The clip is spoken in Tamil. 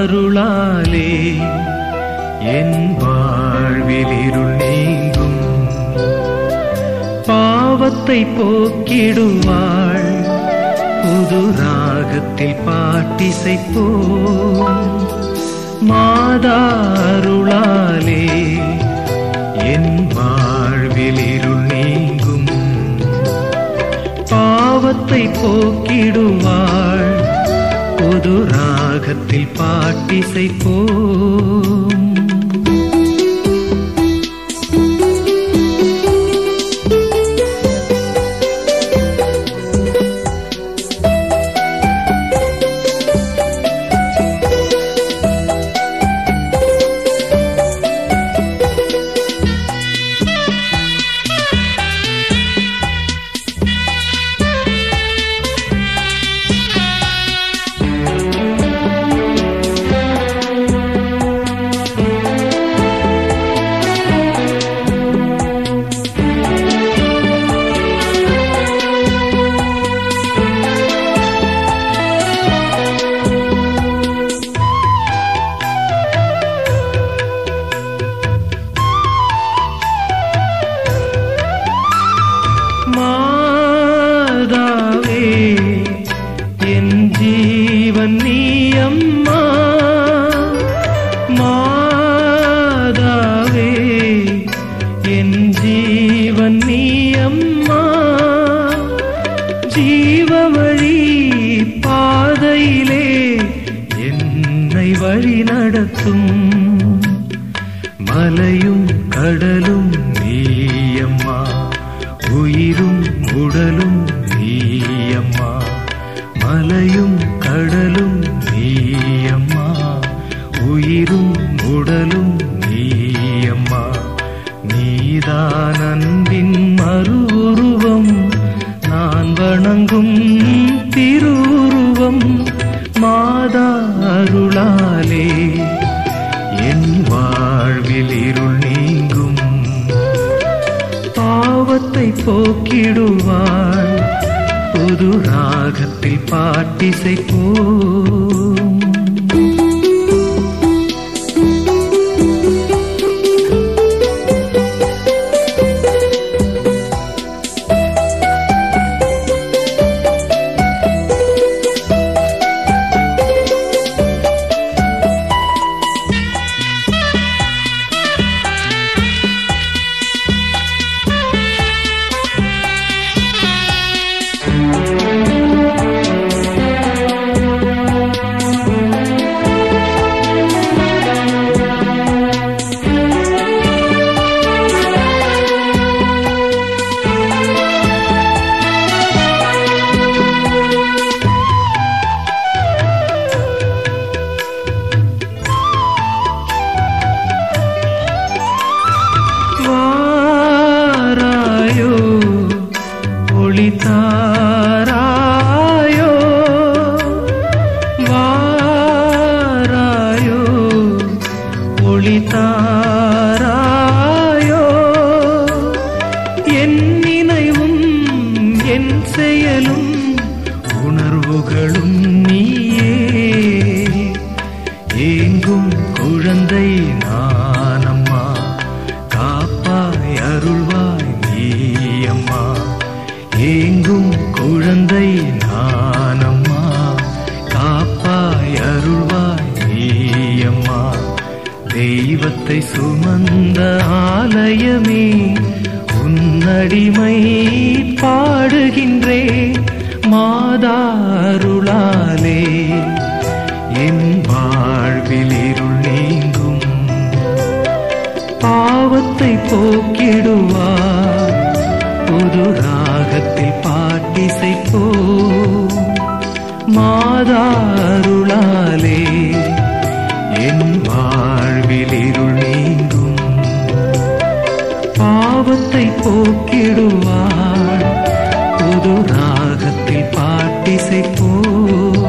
அருளாலே என் வாழ்வில் இருள் நீங்கும் பாவத்தை போக்கிடுவாள் புது ராகத்தில் பாட்டிசைப்போம் மாதா அருளாலே என் வாழ்வில் இருள் நீங்கும் பாவத்தை போக்கிடுவாள் புது ராகத்தில் பாட்டிசைப்போம் மாதாவே என் ஜீவன் நீ அம்மா மாதாவே என் ஜீவன் நீ அம்மா ஜீவவழி பாதையிலே என்னை வழி நடத்தும் மலையும் கடலும் நீயம்மா உயிரும் உடலும் நீயம்மா மலையும் கடலும் நீயம்மா உயிரும் உடலும் நீயம்மா நீதான் அன்பின் மறுவுருவம் நான் வணங்கும் திருவுருவம் மாதா அருளாலே என் வாழ்வில் இருள் நீங்கும் பாவத்தை போக்கிடுவாள் புது ராகத்தில் பாட்டிசைப்போம் வாராயோ ஒளி தாராயோ வாராயோ ஒளி தாராயோ என் நினைவும் என் செயலும் உணர்வுகளும் நீயே ஏங்கும் குழந்தை நானம்மா காப்பாய் அருள்வாய் நீயம்மா ஏங்கும் குழந்தை நானம்மா காப்பாய் அருள்வாய் நீயம்மா தெய்வத்தை சுமந்த ஆலயமே உன்னடிமை பாடுகின்றேன் மாதா அருளாலே என் வாழ்வில் இருள் நீங்கும் பாவத்தை போக்கிடுவார் புது ராகத்தில் பாட்டிசைப்போ மாதா அருளாலே என் வாழ்வில் இருள் நீங்கும் பாவத்தை போக்கிடுவார் புது ராகத்தில் பாட்டிசைப்போ